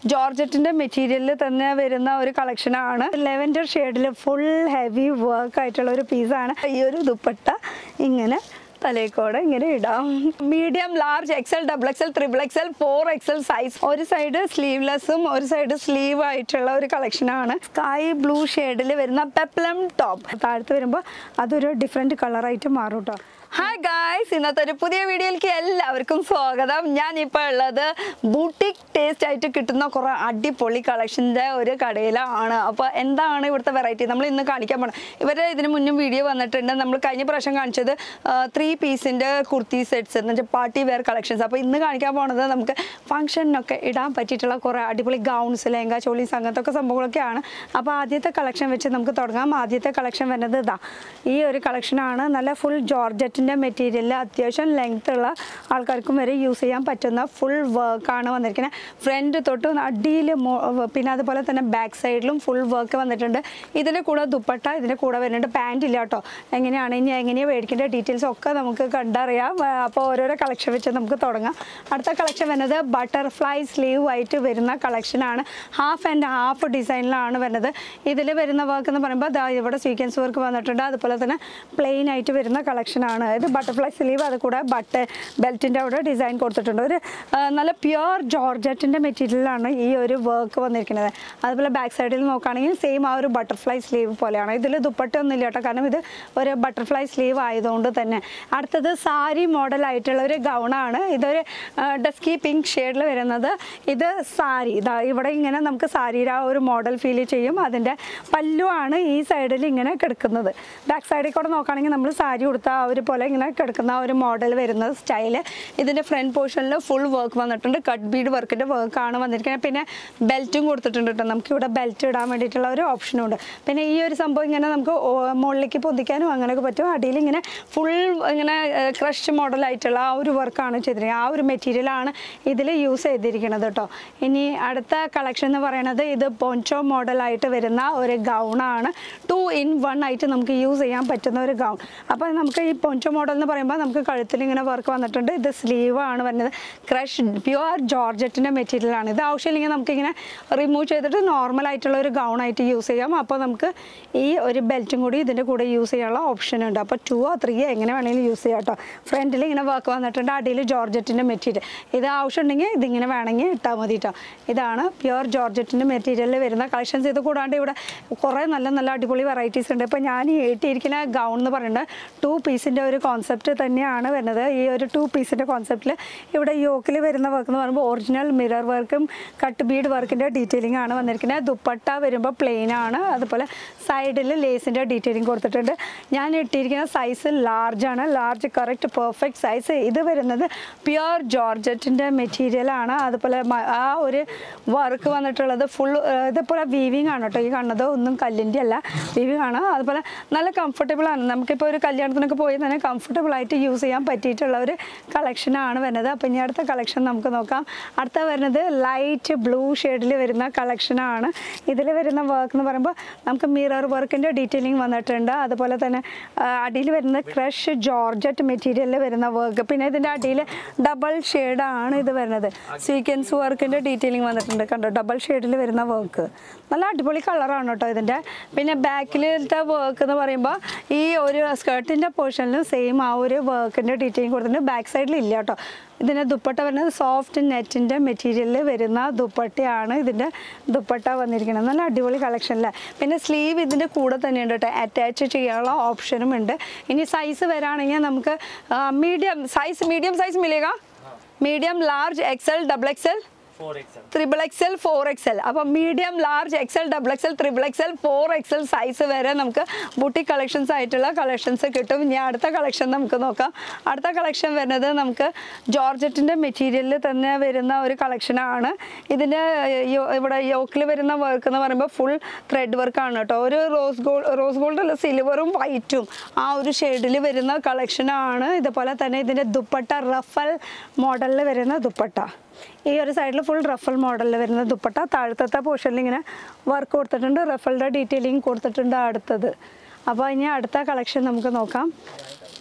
ജോർജറ്റിന്റെ മെറ്റീരിയലിൽ തന്നെ വരുന്ന ഒരു കളക്ഷനാണ് ലെവൻഡർ ഷെയ്ഡിൽ ഫുൾ ഹെവി വർക്ക് ആയിട്ടുള്ള ഒരു പീസാണ് ഈ ഒരു ദുപ്പട്ട ഇങ്ങനെ തലേക്കോടെ ഇങ്ങനെ ഇടാം medium large XL double XL triple XL four XL size ഒരു സൈഡ് സ്ലീവ്ലെസ്സും ഒരു സൈഡ് സ്ലീവ് ആയിട്ടുള്ള ഒരു കളക്ഷനാണ് സ്കൈ ബ്ലൂ ഷെയ്ഡിൽ വരുന്ന പെപ്ലം ടോപ്പ് താഴത്ത് വരുമ്പോൾ അതൊരു ഡിഫറെൻറ്റ് കളറായിട്ട് മാറും കേട്ടോ ഹായ് ഗായ്സ് ഇന്നത്തെ ഒരു പുതിയ വീഡിയോയിലേക്ക് എല്ലാവർക്കും സ്വാഗതം ഞാൻ ഇപ്പോൾ ഉള്ളത് ബൂട്ടിക് ടേസ്റ്റ് ആയിട്ട് കിട്ടുന്ന കുറേ അടിപൊളി കളക്ഷൻ്റെ ഒരു കടയിലാണ് അപ്പോൾ എന്താണ് ഇവിടുത്തെ വെറൈറ്റി നമ്മൾ ഇന്ന് കാണിക്കാൻ പോകണം ഇവരുടെ ഇതിന് മുന്നും വീഡിയോ വന്നിട്ടുണ്ട് നമ്മൾ കഴിഞ്ഞ പ്രാവശ്യം കാണിച്ചത് ത്രീ പീസിൻ്റെ കുർത്തി സെറ്റ്സ് എന്ന് വെച്ചാൽ പാർട്ടി വെയർ കളക്ഷൻസ് അപ്പോൾ ഇന്ന് കാണിക്കാൻ പോണത് നമുക്ക് ഫംഗ്ഷനൊക്കെ ഇടാൻ പറ്റിയിട്ടുള്ള കുറേ അടിപൊളി ഗൗൺസ് ലെഹങ്ക ചോളീസ് അങ്ങനത്തെ ഒക്കെ സംഭവങ്ങളൊക്കെയാണ് അപ്പോൾ ആദ്യത്തെ കളക്ഷൻ വെച്ച് നമുക്ക് തുടങ്ങാം ആദ്യത്തെ കളക്ഷൻ വരുന്നത് ഇതാ ഈ ഒരു കളക്ഷനാണ് നല്ല ഫുൾ ജോർജറ്റിൻ്റെ മെറ്റീരിയൽ അത്യാവശ്യം ലെങ്ത് ഉള്ള ആൾക്കാർക്കും വരെ യൂസ് ചെയ്യാൻ പറ്റുന്ന ഫുൾ വർക്കാണ് വന്നിരിക്കുന്നത് ഫ്രണ്ട് തൊട്ട് അടിയിൽ പിന്നെ അതുപോലെ തന്നെ ബാക്ക് സൈഡിലും ഫുൾ വർക്ക് വന്നിട്ടുണ്ട് ഇതിൻ്റെ കൂടെ ദുപ്പട്ട ഇതിൻ്റെ കൂടെ വരുന്നുണ്ട് പാൻറ് ഇല്ല കേട്ടോ എങ്ങനെയാണ് ഇനി എങ്ങനെയാണ് മേടിക്കേണ്ട ഡീറ്റെയിൽസ് ഒക്കെ നമുക്ക് കണ്ടറിയാം അപ്പോൾ ഓരോരോ കളക്ഷൻ വെച്ച് നമുക്ക് തുടങ്ങാം അടുത്ത കളക്ഷൻ വരുന്നത് ബട്ടർഫ്ലൈ സ്ലീവ് ആയിട്ട് വരുന്ന കളക്ഷനാണ് ഹാഫ് ആൻഡ് ഹാഫ് ഡിസൈനിലാണ് വരുന്നത് ഇതിൽ വരുന്ന വർക്ക് എന്ന് പറയുമ്പോൾ ദാ ഇവിടെ സീക്വൻസ് വർക്ക് വന്നിട്ടുണ്ട് അതുപോലെ തന്നെ പ്ലെയിൻ ആയിട്ട് വരുന്ന കളക്ഷനാണ് ഇത് ബട്ടർഫ്ലൈ സ്ലീവ് അത് കൂടെ ബട്ട് ബെൽറ്റിൻ്റെ അവിടെ ഡിസൈൻ കൊടുത്തിട്ടുണ്ട് ഒരു ആ, നല്ല പ്യുവർ ജോർജറ്റിൻ്റെ മെറ്റീരിയലാണ് ഈ ഒരു വർക്ക് വന്നിരിക്കുന്നത് അതുപോലെ ബാക്ക് സൈഡിൽ നോക്കുകയാണെങ്കിൽ സെയിം ആ ഒരു ബട്ടർഫ്ലൈ സ്ലീവ് പോലെയാണ് ഇതിൽ ദുപ്പട്ടൊന്നുമില്ല കേട്ടോ കാരണം ഇത് ഒരു ബട്ടർഫ്ലൈ സ്ലീവ് ആയതുകൊണ്ട് തന്നെ അടുത്തത് സാരി മോഡലായിട്ടുള്ള ഒരു ഗൗണാണ് ഇതൊരു ഡസ്കി പിങ്ക് ഷെയ്ഡിൽ വരുന്നത് ഇത് സാരി ഇതാ ഇവിടെ ഇങ്ങനെ നമുക്ക് സാരിയുടെ ആ ഒരു മോഡൽ ഫീൽ ചെയ്യും അതിൻ്റെ പല്ലുവാണ് ഈ സൈഡിൽ ഇങ്ങനെ കിടക്കുന്നത് ബാക്ക് സൈഡിൽ കൂടെ നോക്കുകയാണെങ്കിൽ നമ്മൾ സാരി കൊടുത്ത ആ ഒരു പോലെ ഇങ്ങനെ കിടക്കുന്ന ആ ഒരു മോഡൽ വരുന്നത് സ്റ്റൈല് ഇതിൻ്റെ ഫ്രണ്ട് പോർഷനിൽ ഫുൾ വർക്ക് വന്നിട്ടുണ്ട് കട്ട് ബീഡ് വർക്കിൻ്റെ വർക്കാണ് വന്നിരിക്കുന്നത് പിന്നെ ബെൽറ്റും കൊടുത്തിട്ടുണ്ട് കേട്ടോ നമുക്ക് ഇവിടെ ബെൽറ്റ് ഇടാൻ വേണ്ടിയിട്ടുള്ള ഒരു ഓപ്ഷനും ഉണ്ട് പിന്നെ ഈ ഒരു സംഭവം ഇങ്ങനെ നമുക്ക് ഓ- മുകളിലേക്ക് പൊന്തിക്കാനും അങ്ങനെയൊക്കെ പറ്റും അടിയിൽ ഇങ്ങനെ ഫുൾ ഇങ്ങനെ ക്രഷ് മോഡലായിട്ടുള്ള ആ ഒരു വർക്കാണ് ചെയ്തിരിക്കുന്നത് ആ ഒരു മെറ്റീരിയലാണ് ഇതിൽ യൂസ് ചെയ്തിരിക്കുന്നത് കേട്ടോ ഇനി അടുത്ത കളക്ഷൻ എന്ന് പറയുന്നത് ഇത് പോഞ്ചോ മോഡലായിട്ട് വരുന്ന ഒരു ഗൗണാണ് ടു ഇൻ വൺ ആയിട്ട് നമുക്ക് യൂസ് ചെയ്യാൻ പറ്റുന്ന ഒരു ഗൗൺ അപ്പോൾ നമുക്ക് ഈ പോഞ്ചോ മോഡൽ എന്ന് പറയുമ്പോൾ നമുക്ക് കഴുത്തിൽ ഇങ്ങനെ വർക്ക് വന്നിട്ടുണ്ട് ഇത് സ്ലീവ് ആണ് വരുന്നത് ക്രഷ് പ്യുവർ ജോർജറ്റിൻ്റെ മെറ്റീരിയലാണ് ഇത് ആവശ്യമില്ലെങ്കിൽ നമുക്കിങ്ങനെ റിമൂവ് ചെയ്തിട്ട് നോർമൽ ആയിട്ടുള്ള ഒരു ഗൗൺ ആയിട്ട് യൂസ് ചെയ്യാം അപ്പോൾ നമുക്ക് ഈ ഒരു ബെൽറ്റും കൂടി ഇതിൻ്റെ കൂടെ യൂസ് ചെയ്യാനുള്ള ഓപ്ഷൻ ഉണ്ട് അപ്പോൾ ടു ഓ ത്രീ എങ്ങനെ വേണമെങ്കിലും യൂസ് ചെയ്യാം കേട്ടോ ഫ്രണ്ടിൽ ഇങ്ങനെ വർക്ക് വന്നിട്ടുണ്ട് അടിയിൽ ജോർജറ്റിൻ്റെ മെറ്റീരിയൽ ഇത് ആവശ്യമുണ്ടെങ്കിൽ ഇതിങ്ങനെ വേണമെങ്കിൽ ഇട്ടാൽ മതി കേട്ടോ ഇതാണ് പ്യുവർ ജോർജറ്റിൻ്റെ മെറ്റീരിയലിൽ വരുന്ന കളക്ഷൻസ് ഇത് കൂടാണ്ട് ഇവിടെ കുറേ നല്ല നല്ല അടിപൊളി വെറൈറ്റീസ് ഉണ്ട് ഇപ്പോൾ ഞാൻ ഈ ഇട്ടിരിക്കുന്ന ഗൗൺ എന്ന് പറയുന്നത് ടു പീസിൻ്റെ ഒരു കോൺസെപ്റ്റ് തന്നെയാണ് വരുന്നത് ഈ ഒരു ടു പീസിൻ്റെ കോൺസെപ്റ്റിൽ ഇവിടെ യോക്കിൽ വരുന്ന വർക്ക് എന്ന് പറയുമ്പോൾ ഒറിജിനൽ മിറർ വർക്കും കട്ട് ബീഡ് വർക്കിൻ്റെ ഡീറ്റെയിലിംഗ് ആണ് വന്നിരിക്കുന്നത് ദുപ്പട്ട വരുമ്പോൾ പ്ലെയിൻ ആണ് അതുപോലെ സൈഡിൽ ലേസിൻ്റെ ഡീറ്റെയിലിംഗ് കൊടുത്തിട്ടുണ്ട് ഞാൻ ഇട്ടിരിക്കുന്ന സൈസ് ലാർജ് ആണ് ലാർജ് കറക്റ്റ് പെർഫെക്റ്റ് സൈസ് ഇത് വരുന്നത് പ്യുവർ ജോർജറ്റിൻ്റെ മെറ്റീരിയലാണ് അതുപോലെ മ- ആ ഒരു വർക്ക് വന്നിട്ടുള്ളത് ഫുൾ ഇതുപോലെ വീവിങ് ആണ് കേട്ടോ ഈ കാണുന്നത് ഒന്നും കല്ലിൻ്റെ അല്ല വീവിങ് ആണ് അതുപോലെ നല്ല കംഫർട്ടബിൾ ആണ് നമുക്കിപ്പോൾ ഒരു കല്യാണത്തിനൊക്കെ പോയി തന്നെ കംഫർട്ടബിൾ ആയിട്ട് യൂസ് ചെയ്യാൻ പറ്റിയിട്ടുള്ള ഒരു കളക്ഷനാണ് വരുന്നത് അപ്പോൾ ഇനി അടുത്ത കളക്ഷൻ നമുക്ക് നോക്കാം അടുത്ത വരുന്നത് ലൈറ്റ് ബ്ലൂ ഷെയ്ഡിൽ വരുന്ന കളക്ഷനാണ് ഇതിൽ വരുന്ന വർക്ക് എന്ന് പറയുമ്പോൾ നമുക്ക് മിറർ വർക്കിൻ്റെ ഡീറ്റെയിലിംഗ് വന്നിട്ടുണ്ട് അതുപോലെ തന്നെ അടിയിൽ വരുന്ന ക്രഷ് ജോർജറ്റ് മെറ്റീരിയലിൽ വരുന്ന വർക്ക് പിന്നെ ഇതിൻ്റെ അടിയിൽ ഡബിൾ ഷെയ്ഡാണ് ഇത് വരുന്നത് സീക്വൻസ് വർക്കിൻ്റെ ഡീറ്റെയിലിംഗ് വന്നിട്ടുണ്ട് കണ്ടോ ഡബിൾ ഷെയ്ഡിൽ വരുന്ന വർക്ക് നല്ല അടിപൊളി കളറാണ് കേട്ടോ ഇതിൻ്റെ പിന്നെ ബാക്കിലത്തെ വർക്ക് എന്ന് പറയുമ്പോൾ ഈ ഒരു സ്കേർട്ടിൻ്റെ പോർഷനിലും സെയിം ആ ഒരു വർക്കിൻ്റെ ഡീറ്റെയിലിംഗ് കൊടുത്തിട്ടുണ്ട് ബാക്ക് സൈഡിൽ ഇല്ല കേട്ടോ ഇതിൻ്റെ ദുപ്പട്ട വരുന്നത് സോഫ്റ്റ് നെറ്റിൻ്റെ മെറ്റീരിയലിൽ വരുന്ന ദുപ്പട്ടയാണ് ഇതിൻ്റെ ദുപ്പട്ട വന്നിരിക്കുന്നത് നല്ല അടിപൊളി കളക്ഷനിലെ പിന്നെ സ്ലീവ് ഇതിൻ്റെ കൂടെ തന്നെയുണ്ട് കേട്ടോ അറ്റാച്ച് ചെയ്യാനുള്ള ഓപ്ഷനും ഉണ്ട് ഇനി സൈസ് വരാണെങ്കിൽ നമുക്ക് മീഡിയം സൈസ് മീഡിയം സൈസ് മിലേगा medium large XL double XL four XL triple XL four XL അപ്പം medium large XL double XL triple XL four XL size വരെ നമുക്ക് ബൂട്ടി കളക്ഷൻസ് ആയിട്ടുള്ള കളക്ഷൻസ് കിട്ടും ഇനി അടുത്ത കളക്ഷൻ നമുക്ക് നോക്കാം അടുത്ത കളക്ഷൻ വരുന്നത് നമുക്ക് ജോർജറ്റിൻ്റെ മെറ്റീരിയലിൽ തന്നെ വരുന്ന ഒരു കളക്ഷനാണ് ഇതിൻ്റെ യോ- ഇവിടെ യോക്കിൽ വരുന്ന വർക്ക് എന്ന് പറയുമ്പോൾ ഫുൾ ത്രെഡ് വർക്കാണ് കേട്ടോ ഒരു റോസ് ഗോൾഡ് റോസ് ഗോൾഡ് അല്ല സിൽവറും വൈറ്റും ആ ഒരു ഷെയ്ഡിൽ വരുന്ന കളക്ഷനാണ് ഇതുപോലെ തന്നെ ഇതിൻ്റെ ദുപ്പട്ട റഫൽ മോഡലിൽ വരുന്ന ദുപ്പട്ട ഈ ഒരു സൈഡിൽ ഫുൾ റഫൽ മോഡലിൽ വരുന്ന ദുപ്പട്ട താഴത്തെ പോർഷനിൽ ഇങ്ങനെ വർക്ക് കൊടുത്തിട്ടുണ്ട് റഫലിൻ്റെ ഡീറ്റെയിലിംഗ് കൊടുത്തിട്ടുണ്ട് അടുത്തത് അപ്പോൾ ഇനി അടുത്ത കളക്ഷൻ നമുക്ക് നോക്കാം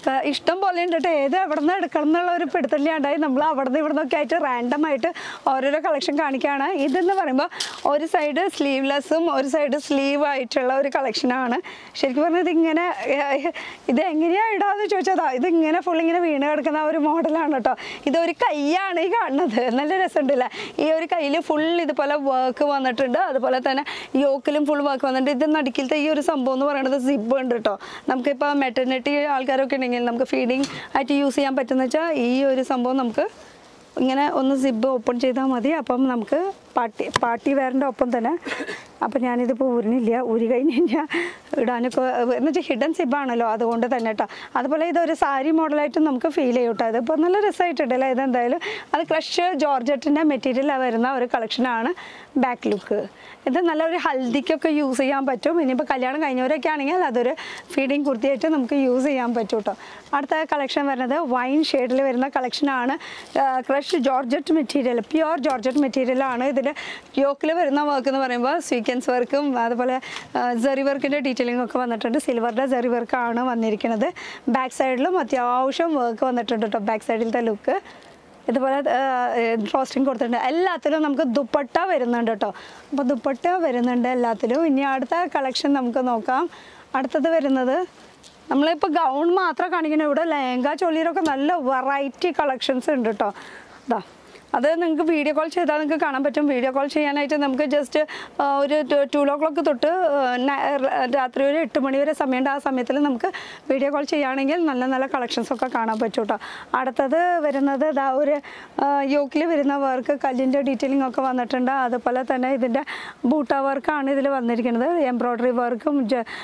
ആ, ഇഷ്ടം പോലെ ഉണ്ട് കേട്ടോ ഏത് എവിടെ നിന്ന് എടുക്കണം എന്നുള്ള ഒരു പിടുത്തല്ലാണ്ടായി നമ്മൾ അവിടെ നിന്ന് ഇവിടെ നിന്നൊക്കെ ആയിട്ട് റാൻഡം ആയിട്ട് ഓരോരോ കളക്ഷൻ കാണിക്കുകയാണ് ഇതെന്ന് പറയുമ്പോൾ ഒരു സൈഡ് സ്ലീവ്ലെസ്സും ഒരു സൈഡ് സ്ലീവ് ആയിട്ടുള്ള ഒരു കളക്ഷനാണ് ശരിക്കും പറഞ്ഞാൽ ഇതിങ്ങനെ ഏഹ്, ഇത് എങ്ങനെയാണ് ഇടാന്ന് ചോദിച്ചതാ ഇത് ഇങ്ങനെ ഫുൾ ഇങ്ങനെ വീണ് കിടക്കുന്ന ആ ഒരു മോഡലാണ് കേട്ടോ ഇതൊരു കൈയാണ് ഈ കാണുന്നത് നല്ല രസമുണ്ടല്ലേ ഈ ഒരു കയ്യിൽ ഫുൾ ഇതുപോലെ വർക്ക് വന്നിട്ടുണ്ട് അതുപോലെ തന്നെ യോക്കിലും ഫുൾ വർക്ക് വന്നിട്ടുണ്ട് ഇത് നടുക്കിലത്തെ ഈ ഒരു സംഭവം എന്ന് പറയുന്നത് സിബ് ഉണ്ട് കേട്ടോ നമുക്കിപ്പോൾ മെറ്റർനിറ്റി ആൾക്കാരൊക്കെ ഉണ്ടെങ്കിൽ നമുക്ക് ഫീഡിങ് ആയിട്ട് യൂസ് ചെയ്യാൻ പറ്റുന്ന വെച്ചാൽ ഈ ഒരു സംഭവം നമുക്ക് ഇങ്ങനെ ഒന്ന് സിബ് ഓപ്പൺ ചെയ്താൽ മതി അപ്പം നമുക്ക് പാർട്ടി പാർട്ടി വെയറിൻ്റെ ഒപ്പം തന്നെ അപ്പം ഞാനിതിപ്പോൾ ഊരിനില്ല ഊരി കഴിഞ്ഞ് കഴിഞ്ഞാൽ ഇടാനൊക്കെ എന്ന് വെച്ചാൽ ഹിഡൻ സിബാണല്ലോ അതുകൊണ്ട് തന്നെ കേട്ടോ അതുപോലെ ഇതൊരു സാരി മോഡലായിട്ട് നമുക്ക് ഫീൽ ചെയ്യും കേട്ടോ അതിപ്പോൾ നല്ല രസമായിട്ടുണ്ടല്ലോ ഇതെന്തായാലും അത് ക്രഷ് ജോർജറ്റിൻ്റെ മെറ്റീരിയലാണ് വരുന്ന ഒരു കളക്ഷനാണ് ബാക്ക് ലുക്ക് ഇത് നല്ല ഒരു ഹൽദിക്കൊക്കെ യൂസ് ചെയ്യാൻ പറ്റും ഇനിയിപ്പോൾ കല്യാണം കഴിഞ്ഞവരൊക്കെ ആണെങ്കിൽ അതൊരു ഫീഡിങ് കുർത്തിയായിട്ട് നമുക്ക് യൂസ് ചെയ്യാൻ പറ്റും കേട്ടോ അടുത്ത കളക്ഷൻ വരുന്നത് വൈൻ ഷെയ്ഡിൽ വരുന്ന കളക്ഷനാണ് crush georgette material pure georgette മെറ്റീരിയലാണ് ഇതിൽ യോക്കിൽ വരുന്ന വർക്ക് എന്ന് പറയുമ്പോൾ സ്വീക്വൻസ് വർക്കും അതുപോലെ ജെറി വർക്കിൻ്റെ ഡീറ്റെയിലിംഗ് ഒക്കെ വന്നിട്ടുണ്ട് സിൽവറിൻ്റെ ജെറി വർക്കാണ് വന്നിരിക്കുന്നത് ബാക്ക് സൈഡിലും അത്യാവശ്യം വർക്ക് വന്നിട്ടുണ്ട് കേട്ടോ ബാക്ക് സൈഡിലത്തെ ലുക്ക് ഇതുപോലെ റോസ്റ്റിംഗ് കൊടുത്തിട്ടുണ്ട് എല്ലാത്തിലും നമുക്ക് ദുപ്പട്ട വരുന്നുണ്ട് കേട്ടോ അപ്പോൾ ദുപ്പട്ട വരുന്നുണ്ട് എല്ലാത്തിലും ഇനി അടുത്ത കളക്ഷൻ നമുക്ക് നോക്കാം അടുത്തത് വരുന്നത് നമ്മളിപ്പോൾ ഗൗൺ മാത്രം കാണിക്കുന്നത് ഇവിടെ ലെഹങ്ക ചൊല്ലിയിലൊക്കെ നല്ല വെറൈറ്റി കളക്ഷൻസ് ഉണ്ട് കേട്ടോ ഇതാ അത് നിങ്ങൾക്ക് വീഡിയോ കോൾ ചെയ്താൽ നിങ്ങൾക്ക് കാണാൻ പറ്റും വീഡിയോ കോൾ ചെയ്യാനായിട്ട് നമുക്ക് ജസ്റ്റ് ഒരു ടു ഓ ക്ലോക്ക് തൊട്ട് ആ, ന- രാത്രി ഒരു എട്ട് മണി വരെ സമയമുണ്ട് ആ സമയത്തിൽ നമുക്ക് വീഡിയോ കോൾ ചെയ്യുകയാണെങ്കിൽ നല്ല നല്ല കളക്ഷൻസ് ഒക്കെ കാണാൻ പറ്റും കേട്ടോ അടുത്തത് വരുന്നത് ഇതാ ഒരു യോക്കിൽ വരുന്ന വർക്ക് കല്ലിൻ്റെ ഡീറ്റെയിലിംഗ് ഒക്കെ വന്നിട്ടുണ്ട് അതുപോലെ തന്നെ ഇതിൻ്റെ ബൂട്ട വർക്കാണ് ഇതിൽ വന്നിരിക്കുന്നത് എംബ്രോയ്ഡറി വർക്കും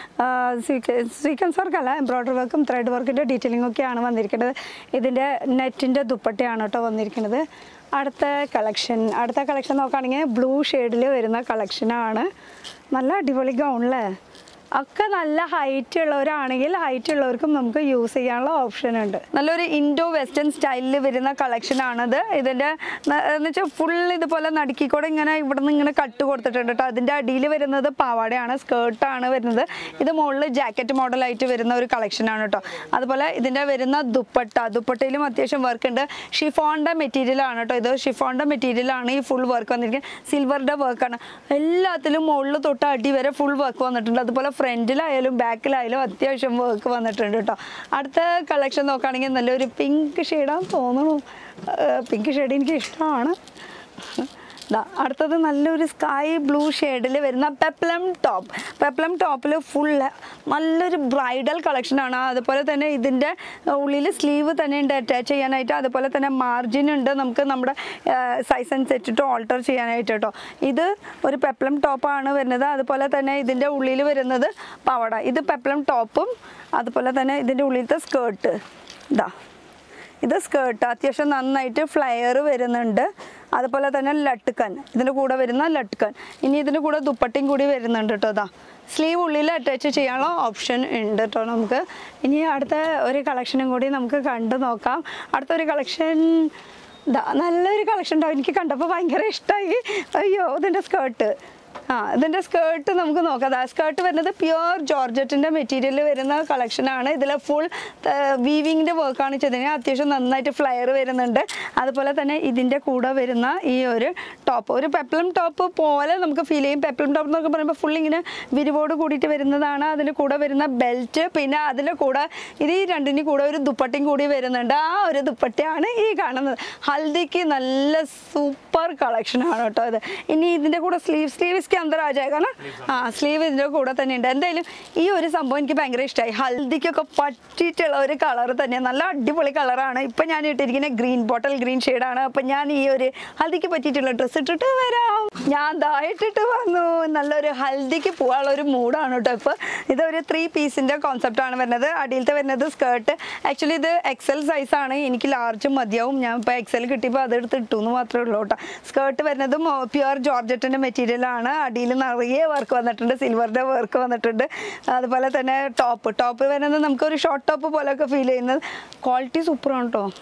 സീക്വൻസ് വർക്കല്ല എംബ്രോയ്ഡറി വർക്കും ത്രെഡ് വർക്കിൻ്റെ ഡീറ്റെയിലിംഗ് ഒക്കെയാണ് വന്നിരിക്കുന്നത് ഇതിൻ്റെ നെറ്റിൻ്റെ ദുപ്പട്ടയാണ് കേട്ടോ വന്നിരിക്കുന്നത് അടുത്ത കളക്ഷൻ അടുത്ത കളക്ഷൻ നോക്കുകയാണെങ്കിൽ ബ്ലൂ ഷെയ്ഡിൽ വരുന്ന കളക്ഷനാണ് നല്ല അടിപൊളി ഗൗണില്ലേ ഒക്കെ നല്ല ഹൈറ്റ് ഉള്ളവരാണെങ്കിൽ ഹൈറ്റ് ഉള്ളവർക്കും നമുക്ക് യൂസ് ചെയ്യാനുള്ള ഓപ്ഷൻ ഉണ്ട് നല്ലൊരു ഇൻഡോ വെസ്റ്റേൺ സ്റ്റൈലിൽ വരുന്ന കളക്ഷൻ ആണത് ഇതിൻ്റെ എന്ന് വെച്ചാൽ ഫുൾ ഇതുപോലെ നടുക്കിക്കൂടെ ഇങ്ങനെ ഇവിടെ നിന്ന് ഇങ്ങനെ കട്ട് കൊടുത്തിട്ടുണ്ട് കേട്ടോ അതിൻ്റെ അടിയിൽ വരുന്നത് പാവാടയാണ് സ്കേർട്ടാണ് വരുന്നത് ഇത് മുകളിൽ ജാക്കറ്റ് മോഡലായിട്ട് വരുന്ന ഒരു കളക്ഷനാണ് കേട്ടോ അതുപോലെ ഇതിൻ്റെ വരുന്ന ദുപ്പട്ട ദുപ്പട്ടയിലും അത്യാവശ്യം വർക്ക് ഉണ്ട് ഷിഫോണിൻ്റെ മെറ്റീരിയൽ ആണ് കേട്ടോ ഇത് ഷിഫോണിൻ്റെ മെറ്റീരിയൽ ആണ് ഈ ഫുൾ വർക്ക് വന്നിരിക്കുന്നത് സിൽവറിൻ്റെ വർക്കാണ് എല്ലാത്തിലും മുകളിൽ തൊട്ട് അടി വരെ ഫുൾ വർക്ക് വന്നിട്ടുണ്ട് അതുപോലെ ഫ്രണ്ടിലായാലും ബാക്കിലായാലും അത്യാവശ്യം വർക്ക് വന്നിട്ടുണ്ട് കേട്ടോ അടുത്ത കളക്ഷൻ നോക്കുകയാണെങ്കിൽ നല്ലൊരു പിങ്ക് ഷെയ്ഡാന്ന് തോന്നുന്നു പിങ്ക് ഷെയ്ഡ് എനിക്ക് ഇഷ്ടമാണ് ദാ അടുത്തത് നല്ലൊരു സ്കൈ ബ്ലൂ ഷെയ്ഡിൽ വരുന്ന പെപ്ലം ടോപ്പ് പെപ്ലം ടോപ്പിൽ ഫുൾ നല്ലൊരു ബ്രൈഡൽ കളക്ഷനാണ് അതുപോലെ തന്നെ ഇതിൻ്റെ ഉള്ളിൽ സ്ലീവ് തന്നെ ഉണ്ട് അറ്റാച്ച് ചെയ്യാനായിട്ട് അതുപോലെ തന്നെ മാർജിൻ ഉണ്ട് നമുക്ക് നമ്മുടെ സൈസ് അനുസരിച്ചിട്ട് ഓൾട്ടർ ചെയ്യാനായിട്ട് കേട്ടോ ഇത് ഒരു പെപ്ലം ടോപ്പാണ് വരുന്നത് അതുപോലെ തന്നെ ഇതിൻ്റെ ഉള്ളിൽ വരുന്നത് പവട ഇത് പെപ്ലം ടോപ്പും അതുപോലെ തന്നെ ഇതിൻ്റെ ഉള്ളിലത്തെ സ്കേർട്ട് ഇതാ ഇത് സ്കേർട്ട് അത്യാവശ്യം നന്നായിട്ട് ഫ്ലയർ വരുന്നുണ്ട് അതുപോലെ തന്നെ ലട്ടുക്കൻ ഇതിൻ്റെ കൂടെ വരുന്ന ലട്ടുക്കൻ ഇനി ഇതിൻ്റെ കൂടെ ദുപ്പട്ടയും കൂടി വരുന്നുണ്ട് കേട്ടോ അതാ സ്ലീവ് ഉള്ളിൽ അറ്റാച്ച് ചെയ്യാനുള്ള ഓപ്ഷൻ ഉണ്ട് കേട്ടോ നമുക്ക് ഇനി അടുത്ത ഒരു കളക്ഷനും കൂടി നമുക്ക് കണ്ടു നോക്കാം അടുത്തൊരു കളക്ഷൻ ഇതാ നല്ലൊരു കളക്ഷൻ ഉണ്ടാവും എനിക്ക് കണ്ടപ്പോൾ ഭയങ്കര ഇഷ്ടമായി അയ്യോ ഇതിൻ്റെ സ്കേർട്ട് ആ ഇതിൻ്റെ സ്കേർട്ട് നമുക്ക് നോക്കാം ആ സ്കേർട്ട് വരുന്നത് പ്യുവർ ജോർജറ്റിൻ്റെ മെറ്റീരിയൽ വരുന്ന കളക്ഷനാണ് ഇതിൽ ഫുൾ വീവിങ്ങിൻ്റെ വർക്കാണ് ചെയ്തിരിക്കുന്നത് അത്യാവശ്യം നന്നായിട്ട് ഫ്ലയർ വരുന്നുണ്ട് അതുപോലെ തന്നെ ഇതിൻ്റെ കൂടെ വരുന്ന ഈ ഒരു ടോപ്പ് ഒരു പെപ്ലം ടോപ്പ് പോലെ നമുക്ക് ഫീൽ ചെയ്യും പെപ്ലം ടോപ്പ് എന്നൊക്കെ പറയുമ്പോൾ ഫുൾ ഇങ്ങനെ വിരിവോട് കൂടിയിട്ട് വരുന്നതാണ് അതിൻ്റെ കൂടെ വരുന്ന ബെൽറ്റ് പിന്നെ അതിൻ്റെ കൂടെ ഇത് ഈ രണ്ടിൻ്റെ കൂടെ ഒരു ദുപ്പട്ടയും കൂടി വരുന്നുണ്ട് ആ ഒരു ദുപ്പട്ടയാണ് ഈ കാണുന്നത് ഹൽദിക്ക് നല്ല സൂപ്പർ കളക്ഷനാണ് കേട്ടോ ഇത് ഇനി ഇതിൻ്റെ കൂടെ സ്ലീവ് സ്ലീവ് ഇസ്ക്ക് അന്തർ ആ ജായക ना ആ സ്ലീവ് ഇതിൻ്റെ കൂടെ തന്നെ ഉണ്ട് എന്തായാലും ഈ ഒരു സംഭവം എനിക്ക് ഭയങ്കര ഇഷ്ടമായി ഹൽദിക്കൊക്കെ പറ്റിയിട്ടുള്ള ഒരു കളർ തന്നെ നല്ല അടിപൊളി കളറാണ് ഇപ്പം ഞാൻ ഇട്ടിരിക്കുന്ന ഗ്രീൻ ബോട്ടൽ ഗ്രീൻ ഷെയ്ഡാണ് അപ്പം ഞാൻ ഈ ഒരു ഹൽദിക്ക് പറ്റിയിട്ടുള്ള ഡ്രസ്സ് ഇട്ടിട്ട് വരാം ഞാൻ ദാ ഇട്ടിട്ട് വന്നു നല്ലൊരു ഹൽദിക്ക് പോകാനുള്ള ഒരു മൂഡാണ് കേട്ടോ ഇപ്പോൾ ഇതൊരു ത്രീ പീസിൻ്റെ കോൺസെപ്റ്റാണ് വരുന്നത് അടിയിലത്തെ വരുന്നത് സ്കേർട്ട് ആക്ച്വലി ഇത് എക്സൽ സൈസാണ് എനിക്ക് ലാർജ് മതിയാവും ഞാൻ ഇപ്പോൾ എക്സൽ കിട്ടിയപ്പോൾ അതെടുത്ത് ഇട്ടു എന്ന് മാത്രമേ ഉള്ളൂ കേട്ടോ സ്കേർട്ട് വരുന്നത് പ്യുവർ ജോർജറ്റിൻ്റെ മെറ്റീരിയലാണ് അടിയിൽ നിറയെ വർക്ക് വന്നിട്ടുണ്ട് സിൽവറിൻ്റെ വർക്ക് വന്നിട്ടുണ്ട് അതുപോലെ തന്നെ ടോപ്പ് ടോപ്പ് വരുന്നത് നമുക്കൊരു ഷോർട്ട് ടോപ്പ് പോലെയൊക്കെ ഫീൽ ചെയ്യുന്നത് ക്വാളിറ്റി സൂപ്പറാണ് കേട്ടോ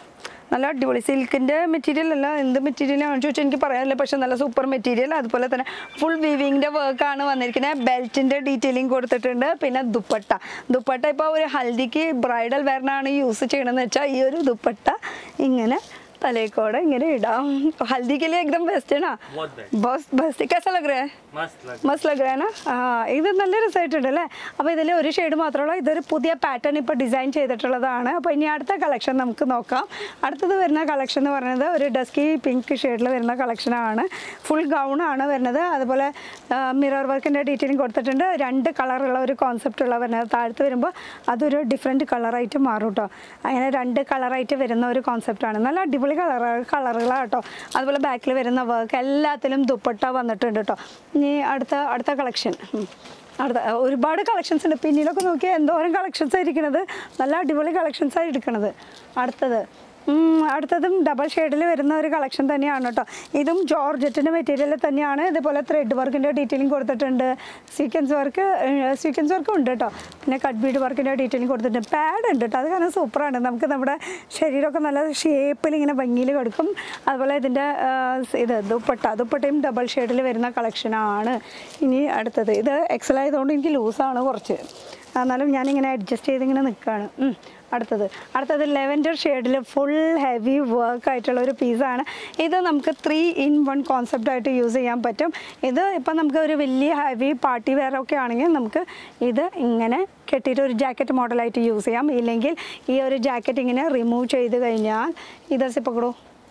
നല്ല അടിപൊളി സിൽക്കിൻ്റെ മെറ്റീരിയൽ അല്ല എന്ത് മെറ്റീരിയൽ ആണെന്ന് ചോദിച്ചാൽ എനിക്ക് പറയാനില്ല പക്ഷെ നല്ല സൂപ്പർ മെറ്റീരിയൽ അതുപോലെ തന്നെ ഫുൾ വീവിങ്ങിൻ്റെ വർക്കാണ് വന്നിരിക്കുന്നത് ബെൽറ്റിൻ്റെ ഡീറ്റെയിലിംഗ് കൊടുത്തിട്ടുണ്ട് പിന്നെ ദുപ്പട്ട ദുപ്പട്ട ഇപ്പോൾ ഒരു ഹൽദിക്ക് ബ്രൈഡൽ വെയറിനാണ് യൂസ് ചെയ്യണമെന്ന് വെച്ചാൽ ഈ ഒരു ദുപ്പട്ട ഇങ്ങനെ തലേക്കോടെ ഇങ്ങനെ ഇടാം हल्दी के लिए एकदम बेस्ट है ना बहुत बेस्ट बस बेस्ट कैसा लग रहा है मस्त लग മസ്റ്റ് ലഗാന ആ ഇത് നല്ല രസമായിട്ടുണ്ട് അല്ലേ അപ്പോൾ ഇതിൽ ഒരു ഷെയ്ഡ് മാത്രമല്ല ഇതൊരു പുതിയ പാറ്റേൺ ഇപ്പോൾ ഡിസൈൻ ചെയ്തിട്ടുള്ളതാണ് അപ്പോൾ ഇനി അടുത്ത കളക്ഷൻ നമുക്ക് നോക്കാം അടുത്തത് വരുന്ന കളക്ഷൻ എന്ന് പറയുന്നത് ഒരു ഡസ്കി പിങ്ക് ഷെയ്ഡിൽ വരുന്ന കളക്ഷനാണ് ഫുൾ ഗൗൺ ആണ് വരുന്നത് അതുപോലെ മിറർ വർക്കിൻ്റെ ഡീറ്റെയിലിംഗ് കൊടുത്തിട്ടുണ്ട് രണ്ട് കളറുള്ള ഒരു കോൺസെപ്റ്റ് ഉള്ള വരുന്നത് താഴത്ത് വരുമ്പോൾ അതൊരു ഡിഫറെൻറ്റ് കളറായിട്ട് മാറും കേട്ടോ അങ്ങനെ രണ്ട് കളറായിട്ട് വരുന്ന ഒരു കോൺസെപ്റ്റാണ് നല്ല അടിപൊളി കളർ കളറുകളാണ് കേട്ടോ അതുപോലെ ബാക്കിൽ വരുന്ന വർക്ക് എല്ലാത്തിലും ദുപ്പട്ട വന്നിട്ടുണ്ട് കേട്ടോ ഇനി അടുത്ത അടുത്ത കളക്ഷൻ അടുത്ത ഒരുപാട് കളക്ഷൻസ് ഉണ്ട് പിന്നിലൊക്കെ നോക്കിയാൽ എന്തോരം കളക്ഷൻസ് ആയിരിക്കണത് നല്ല അടിപൊളി കളക്ഷൻസ് ആയി എടുക്കണത് അടുത്തത് ഉം, അടുത്തതും ഡബിൾ ഷെയ്ഡിൽ വരുന്ന ഒരു കളക്ഷൻ തന്നെയാണ് കേട്ടോ ഇതും ജോർജറ്റിൻ്റെ മെറ്റീരിയൽ തന്നെയാണ് ഇതുപോലെ ത്രെഡ് വർക്കിൻ്റെ ഡീറ്റെയിലിംഗ് കൊടുത്തിട്ടുണ്ട് സീക്വൻസ് വർക്ക് സീക്വൻസ് വർക്കും ഉണ്ട് കേട്ടോ പിന്നെ കട്ട് ബീഡ് വർക്കിൻ്റെ ഡീറ്റെയിലിംഗ് കൊടുത്തിട്ടുണ്ട് പാഡ് ഉണ്ട് കേട്ടോ അത് കാരണം സൂപ്പറാണ് നമുക്ക് നമ്മുടെ ശരീരമൊക്കെ നല്ല ഷേപ്പിൽ ഇങ്ങനെ ഭംഗിയിൽ കൊടുക്കും അതുപോലെ ഇതിൻ്റെ ആ, ഇത് ദുപ്പട്ട ദുപ്പട്ടയും ഡബിൾ ഷെയ്ഡിൽ വരുന്ന കളക്ഷനാണ് ഇനി അടുത്തത് ഇത് എക്സൽ ആയതുകൊണ്ട് എനിക്ക് ലൂസാണ് കുറച്ച് എന്നാലും ഞാനിങ്ങനെ അഡ്ജസ്റ്റ് ചെയ്തിങ്ങനെ നിൽക്കുകയാണ് ഉം. അടുത്തത് അടുത്തത് ലെവൻഡർ ഷെയ്ഡിൽ ഫുൾ ഹെവി വർക്ക് ആയിട്ടുള്ള ഒരു പീസാണ് ഇത് നമുക്ക് ത്രീ ഇൻ വൺ കോൺസെപ്റ്റ് ആയിട്ട് യൂസ് ചെയ്യാൻ പറ്റും ഇത് ഇപ്പം നമുക്ക് ഒരു വലിയ ഹെവി പാർട്ടി വെയർ ഒക്കെ ആണെങ്കിൽ നമുക്ക് ഇത് ഇങ്ങനെ കെട്ടിയിട്ട് ഒരു ജാക്കറ്റ് മോഡലായിട്ട് യൂസ് ചെയ്യാം ഇല്ലെങ്കിൽ ഈ ഒരു ജാക്കറ്റ് ഇങ്ങനെ റിമൂവ് ചെയ്ത് കഴിഞ്ഞാൽ ഇത് സിപ്പക്കടൂ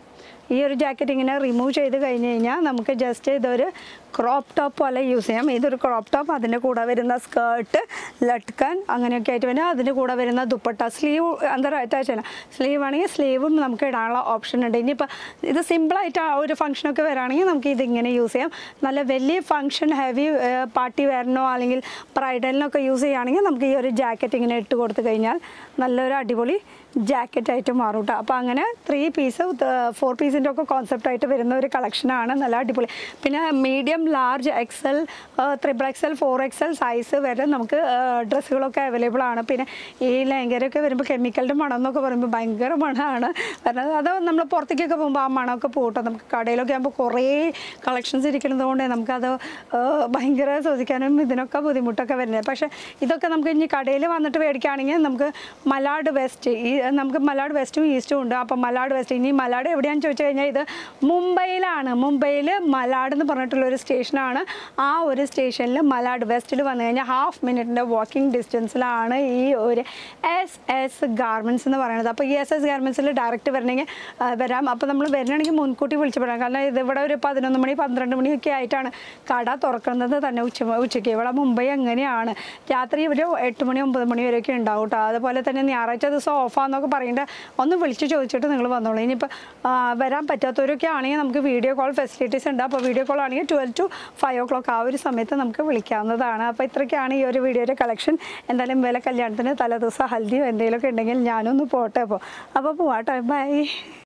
ഈ ഒരു ജാക്കറ്റ് ഇങ്ങനെ റിമൂവ് ചെയ്ത് കഴിഞ്ഞ് കഴിഞ്ഞാൽ നമുക്ക് ജസ്റ്റ് ഇതൊരു ക്രോപ്പ് ടോപ്പ് പോലെ യൂസ് ചെയ്യാം ഇതൊരു ക്രോപ്പ് ടോപ്പ് അതിൻ്റെ കൂടെ വരുന്ന സ്കേർട്ട് ലട്കൻ അങ്ങനെയൊക്കെ ആയിട്ട് പിന്നെ അതിൻ്റെ കൂടെ വരുന്ന ദുപ്പട്ട സ്ലീവ് എന്താ അറ്റാച്ച് ചെയ്യണം സ്ലീവ് ആണെങ്കിൽ സ്ലീവും നമുക്ക് ഇടാനുള്ള ഓപ്ഷൻ ഉണ്ട് ഇനിയിപ്പോൾ ഇത് സിമ്പിളായിട്ട് ആ ഒരു ഫംഗ്ഷനൊക്കെ വരാണെങ്കിൽ നമുക്ക് ഇതിങ്ങനെ യൂസ് ചെയ്യാം നല്ല വലിയ ഫംഗ്ഷൻ ഹെവി പാർട്ടി വെയറിനോ അല്ലെങ്കിൽ ബ്രൈഡലിനൊക്കെ യൂസ് ചെയ്യുകയാണെങ്കിൽ നമുക്ക് ഈ ഒരു ജാക്കറ്റ് ഇങ്ങനെ ഇട്ട് കൊടുത്തു കഴിഞ്ഞാൽ നല്ലൊരു അടിപൊളി ജാക്കറ്റ് ആയിട്ട് മാറും കേട്ടോ അപ്പോൾ അങ്ങനെ ത്രീ പീസ് ഫോർ പീസിൻ്റെ ഒക്കെ കോൺസെപ്റ്റ് ആയിട്ട് വരുന്ന ഒരു കളക്ഷനാണ് നല്ല അടിപൊളി പിന്നെ medium large XL triple XL four XL size വരെ നമുക്ക് ഡ്രസ്സുകളൊക്കെ അവൈലബിൾ ആണ് പിന്നെ ഈ ലഹങ്കരൊക്കെ വരുമ്പോൾ കെമിക്കലിൻ്റെ മണം എന്നൊക്കെ പറയുമ്പോൾ ഭയങ്കര മണമാണ് കാരണം അത് നമ്മൾ പുറത്തേക്കൊക്കെ പോകുമ്പോൾ ആ മണമൊക്കെ പോട്ടോ നമുക്ക് കടയിലൊക്കെ ആകുമ്പോൾ കുറേ കളക്ഷൻസ് ഇരിക്കുന്നത് കൊണ്ട് നമുക്കത് ആ, ഭയങ്കര ശ്വസിക്കാനും ഇതിനൊക്കെ ബുദ്ധിമുട്ടൊക്കെ വരുന്നത് പക്ഷേ ഇതൊക്കെ നമുക്ക് ഇനി കടയിൽ വന്നിട്ട് മേടിക്കുകയാണെങ്കിൽ നമുക്ക് മലാഡ് വെസ്റ്റ് ഈ നമുക്ക് മലാഡ് വെസ്റ്റും ഈസ്റ്റും ഉണ്ട് അപ്പോൾ മലാഡ് വെസ്റ്റ് ഇനി മലാഡ് എവിടെയാണെന്ന് ചോദിച്ചു കഴിഞ്ഞാൽ ഇത് മുംബൈയിലാണ് മുംബൈയിൽ മലാഡ് എന്ന് പറഞ്ഞിട്ടുള്ള ഒരു സ്റ്റേഷനാണ് ആ ഒരു സ്റ്റേഷനിൽ മലാഡ് വെസ്റ്റിൽ വന്നു കഴിഞ്ഞാൽ ഹാഫ് മിനിറ്റിൻ്റെ വാക്കിംഗ് ഡിസ്റ്റൻസിലാണ് ഈ ഒരു എസ് എസ് ഗാർമെൻറ്റ്സ് എന്ന് പറയുന്നത് അപ്പോൾ ഈ എസ് എസ് ഗാർമെൻറ്റ്സിൽ ഡയറക്റ്റ് വരണമെങ്കിൽ ആ, വരാം അപ്പോൾ നമ്മൾ വരണമെങ്കിൽ മുൻകൂട്ടി വിളിച്ച് പറയാം കാരണം ഇത് ഇവിടെ ഒരു പതിനൊന്ന് മണി പന്ത്രണ്ട് മണിയൊക്കെ ആയിട്ടാണ് കട തുറക്കുന്നത് തന്നെ ഉച്ച ഉച്ചയ്ക്ക് ഇവിടെ മുംബൈ അങ്ങനെയാണ് രാത്രി ഒരു എട്ട് മണി ഒമ്പത് മണി വരെയൊക്കെ ഉണ്ടാവും കേട്ടോ അതുപോലെ തന്നെ ഞായറാഴ്ച ദിവസം ഓഫാന്നൊക്കെ പറയേണ്ട ഒന്ന് വിളിച്ച് ചോദിച്ചിട്ട് നിങ്ങൾ വന്നോളൂ ഇനിയിപ്പോൾ ആ, വരാൻ പറ്റാത്തവരൊക്കെ ആണെങ്കിൽ നമുക്ക് വീഡിയോ കോൾ ഫെസിലിറ്റീസ് ഉണ്ട് അപ്പോൾ വീഡിയോ കോൾ ആണെങ്കിൽ twelve to five o'clock ആ ഒരു സമയത്ത് നമുക്ക് വിളിക്കാവുന്നതാണ് അപ്പോൾ ഇത്രയൊക്കെയാണ് ഈ ഒരു വീഡിയോയുടെ കളക്ഷൻ എന്തായാലും വില കല്യാണത്തിന് തലേദിവസം ഹൽദിയോ എന്തെങ്കിലുമൊക്കെ ഉണ്ടെങ്കിൽ ഞാനൊന്ന് പോട്ടെ അപ്പോൾ അപ്പോൾ പോവാട്ടോ ബൈ